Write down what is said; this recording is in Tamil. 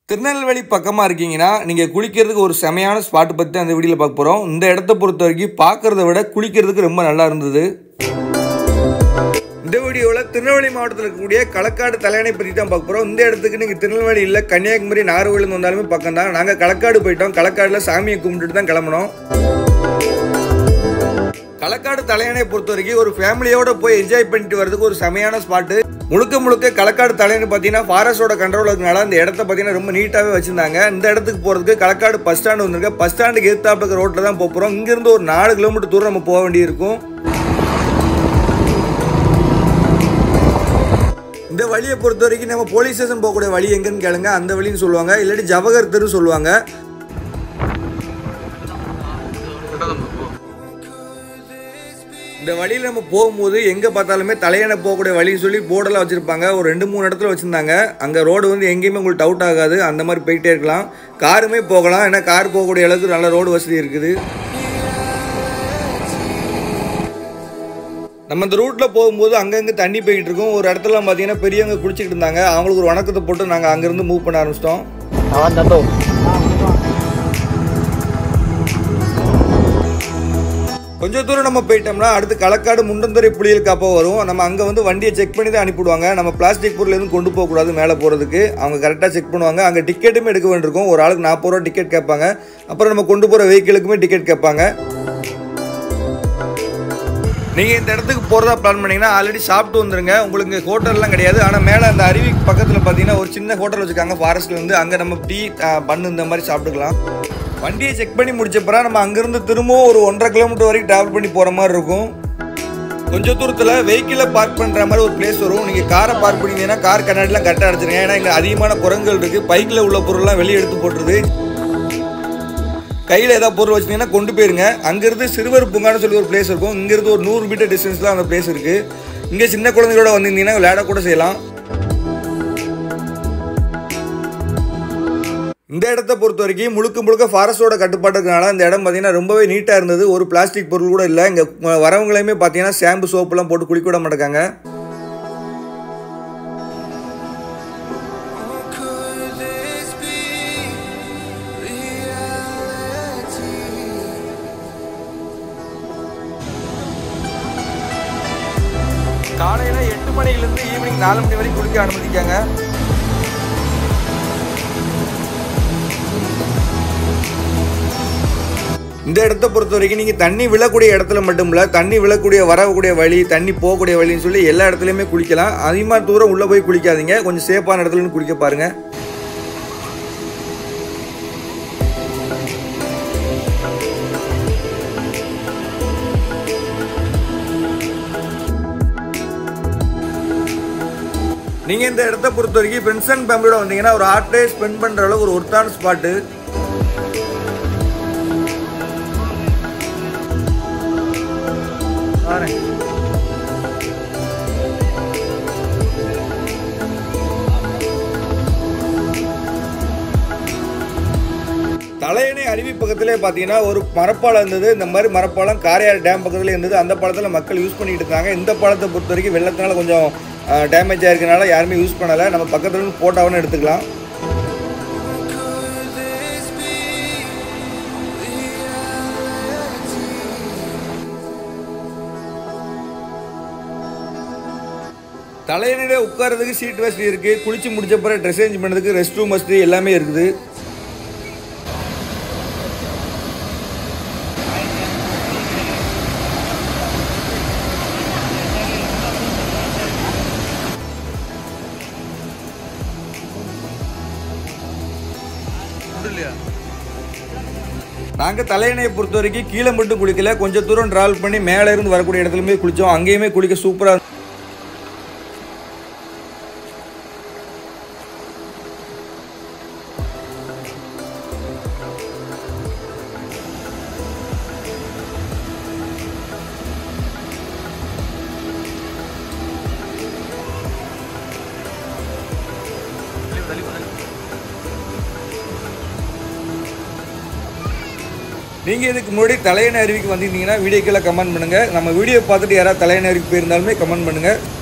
திருநெல்வேலி பக்கமாக இருக்கீங்கன்னா நீங்கள் குளிக்கிறதுக்கு ஒரு செமையான ஸ்பாட் பற்றி தான் அந்த வீடியோவில் பார்க்க போகிறோம் இந்த இடத்த பொறுத்த வரைக்கும் பார்க்குறத விட குளிக்கிறதுக்கு ரொம்ப நல்லா இருந்தது இந்த வீடியோவில் திருநெல்வேலி மாவட்டத்தில் இருக்கக்கூடிய களக்காடு தலையணை பற்றி தான் பார்க்க போகிறோம் இந்த இடத்துக்கு நீங்கள் திருநெல்வேலி இல்லை கன்னியாகுமரி நாகர்கோவில் வந்தாலுமே பக்கம் தான் நாங்கள் களக்காடு போயிட்டோம் களக்காடில் சாமியை கும்பிட்டுட்டு தான் கிளம்பணும் களக்காடு தலையணை பொறுத்த வரைக்கும் ஒரு ஃபேமிலியோட போய் என்ஜாய் பண்ணிட்டு வரதுக்கு ஒரு செமையான ஸ்பாட்டு முழுக்க முழுக்க களக்காடு தலையணை பார்த்தீங்கன்னா ஃபாரஸ்டோட கண்ட்ரோல் இருக்கனால அந்த இடத்த பார்த்தீங்கன்னா ரொம்ப நீட்டாகவே வச்சிருந்தாங்க இந்த இடத்துக்கு போகிறதுக்கு களக்காடு பஸ் ஸ்டாண்டு வந்திருக்கு பஸ் ஸ்டாண்டுக்கு எதிர்த்தாப்புல இருக்க ரோட்டில் தான் போக போகிறோம் இங்கேருந்து ஒரு நாலு கிலோமீட்டர் தூரம் நம்ம போக வேண்டியிருக்கும் இந்த வழியை பொறுத்த வரைக்கும் நம்ம போலீஸ் ஸ்டேஷன் போகக்கூடிய வழி எங்கன்னு கேளுங்க அந்த வழின்னு சொல்லுவாங்க இல்லாட்டி ஜவஹர் தெரு சொல்லுவாங்க இந்த வழியில் நம்ம போகும்போது எங்கே பார்த்தாலுமே தலையணை போகக்கூடிய வழின்னு சொல்லி போர்டெல்லாம் வச்சுருப்பாங்க ஒரு ரெண்டு மூணு இடத்துல வச்சுருந்தாங்க அங்கே ரோடு வந்து எங்கேயுமே உங்களுக்கு டவுட் ஆகாது அந்த மாதிரி போயிட்டே இருக்கலாம் காருமே போகலாம் ஏன்னா கார் போகக்கூடிய அளவுக்கு நல்ல ரோடு வசதி இருக்குது நம்ம இந்த ரூட்டில் போகும்போது அங்கங்கே தண்ணி போய்கிட்டு இருக்கும் ஒரு இடத்துல பார்த்தீங்கன்னா பெரியவங்க குளிச்சுட்டு இருந்தாங்க அவங்களுக்கு ஒரு வணக்கத்தை போட்டு நாங்கள் அங்கேருந்து மூவ் பண்ண ஆரம்பிச்சிட்டோம் Kawan satu. கொஞ்சம் தூரம் நம்ம போயிட்டோம்னா அடுத்து களக்காடு முண்டந்துறை புளியல் காப்பா வரும் நம்ம அங்கே வந்து வண்டியை செக் பண்ணி தான் அனுப்பிவிடுவாங்க நம்ம பிளாஸ்டிக் பொருள் எதுவும் கொண்டு போகக்கூடாது மேலே போகிறதுக்கு அவங்க கரெக்டாக செக் பண்ணுவாங்க அங்கே டிக்கெட்டுமே எடுக்க வேண்டியிருக்கும் ஒரு ஆளுக்கு நாற்பது ரூபா டிக்கெட் கேட்பாங்க அப்புறம் நம்ம கொண்டு போகிற வெஹிக்கிளுக்குமே டிக்கெட் கேட்பாங்க நீங்கள் இந்த இடத்துக்கு போகிறதா பிளான் பண்ணீங்கன்னா ஆல்ரெடி சாப்பிட்டு வந்துருங்க உங்களுக்கு ஹோட்டல்லாம் கிடையாது ஆனால் மேலே அந்த அருவி பக்கத்தில் பார்த்தீங்கன்னா ஒரு சின்ன ஹோட்டல் வச்சுருக்காங்க ஃபாரஸ்ட்டில் வந்து அங்கே நம்ம டீ பண்ணு இந்த மாதிரி சாப்பிட்டுக்கலாம் வண்டியை செக் பண்ணி முடிச்சப்பறம் நம்ம அங்கேருந்து திரும்பவும் ஒரு ஒன்றரை கிலோமீட்டர் வரைக்கும் ட்ராவல் பண்ணி போகிற மாதிரி இருக்கும் கொஞ்சம் தூரத்தில் வெஹிக்கிளை பார்க் பண்ணுற மாதிரி ஒரு பிளேஸ் வரும் நீங்கள் காரை பார்க் பண்ணிங்கன்னா கார் கண்ணாடிலாம் கரெக்டாக அடிச்சிருங்க ஏன்னா இங்கே அதிகமான குரங்குகள் இருக்குது பைக்கில் உள்ள பொருள்லாம் வெளியே எடுத்து போட்டுருது கையில் ஏதாவது பொருள் வச்சிங்கன்னா கொண்டு போயிருங்க அங்கேருந்து சிறுவர் பூங்கான்னு சொல்லி ஒரு பிளேஸ் இருக்கும் இங்கேருந்து ஒரு நூறு மீட்டர் டிஸ்டன்ஸ் தான் அந்த பிளேஸ் இருக்குது இங்கே சின்ன குழந்தைகளோட வந்திருந்தீங்கன்னா விளையாட கூட செய்யலாம் இந்த இடத்த பொறுத்த வரைக்கும் முழுக்க முழுக்க ஃபாரஸ்டோட கட்டுப்பாடு இருக்கனால இந்த இடம் பார்த்தீங்கன்னா ரொம்பவே நீட்டாக இருந்தது ஒரு பிளாஸ்டிக் பொருள் கூட இல்லை இங்கே வரவங்களையுமே பார்த்தீங்கன்னா ஷாம்பு சோப்புலாம் போட்டு குளிக்க விட மாட்டேங்காங்க காலையில் எட்டு மணிலேருந்து ஈவினிங் நாலு மணி வரைக்கும் குளிக்க அனுமதிக்காங்க இந்த இடத்த பொறுத்த வரைக்கும் நீங்கள் தண்ணி விழக்கூடிய இடத்துல மட்டும் இல்லை தண்ணி விழக்கூடிய வரக்கூடிய வழி தண்ணி போகக்கூடிய வழின்னு சொல்லி எல்லா இடத்துலையுமே குளிக்கலாம் அதிகமாக தூரம் உள்ளே போய் குளிக்காதீங்க கொஞ்சம் சேஃபான இடத்துல இருந்து குளிக்க பாருங்கள் நீங்கள் இந்த இடத்த பொறுத்த வரைக்கும் ஃப்ரெண்ட்ஸ் அண்ட் ஃபேமிலியோட வந்தீங்கன்னா ஒரு ஹார்ட் டே ஸ்பெண்ட் பண்ணுற அளவுக்கு ஒரு ஒருத்தான ஸ்பாட்டு தலையணை அருவி பக்கத்திலே பார்த்தீங்கன்னா ஒரு மரப்பாலம் இருந்தது இந்த மாதிரி மரப்பாலம் காரையார் டேம் பக்கத்தில் இருந்தது அந்த பாலத்தில் மக்கள் யூஸ் பண்ணிட்டு இருந்தாங்க இந்த பாலத்தை பொறுத்த வரைக்கும் வெள்ளத்தினால கொஞ்சம் டேமேஜ் ஆயிருக்கனால யாருமே யூஸ் பண்ணலை நம்ம பக்கத்துல இருந்து போட்டோன்னு எடுத்துக்கலாம் தலையணையில உட்கார்றதுக்கு சீட் வசதி இருக்கு குளிச்சு முடிச்ச பிறகு ட்ரெஸ் சேஞ்ச் பண்ணதுக்கு ரெஸ்ட் ரூம் வசதி எல்லாமே இருக்குது நாங்கள் தலையணையை பொறுத்த வரைக்கும் கீழே மட்டும் குளிக்கல கொஞ்சம் தூரம் டிராவல் பண்ணி மேலே இருந்து வரக்கூடிய இடத்துலையுமே குளித்தோம் அங்கேயுமே குளிக்க சூப்பராக நீங்கள் இதுக்கு முன்னாடி தலையணை அருவிக்கு வந்திருந்தீங்கன்னா வீடியோக்கில் கமெண்ட் பண்ணுங்கள் நம்ம வீடியோ பார்த்துட்டு யாராவது தலையணை அருவிக்கு போயிருந்தாலுமே கமெண்ட் பண்ணுங்கள்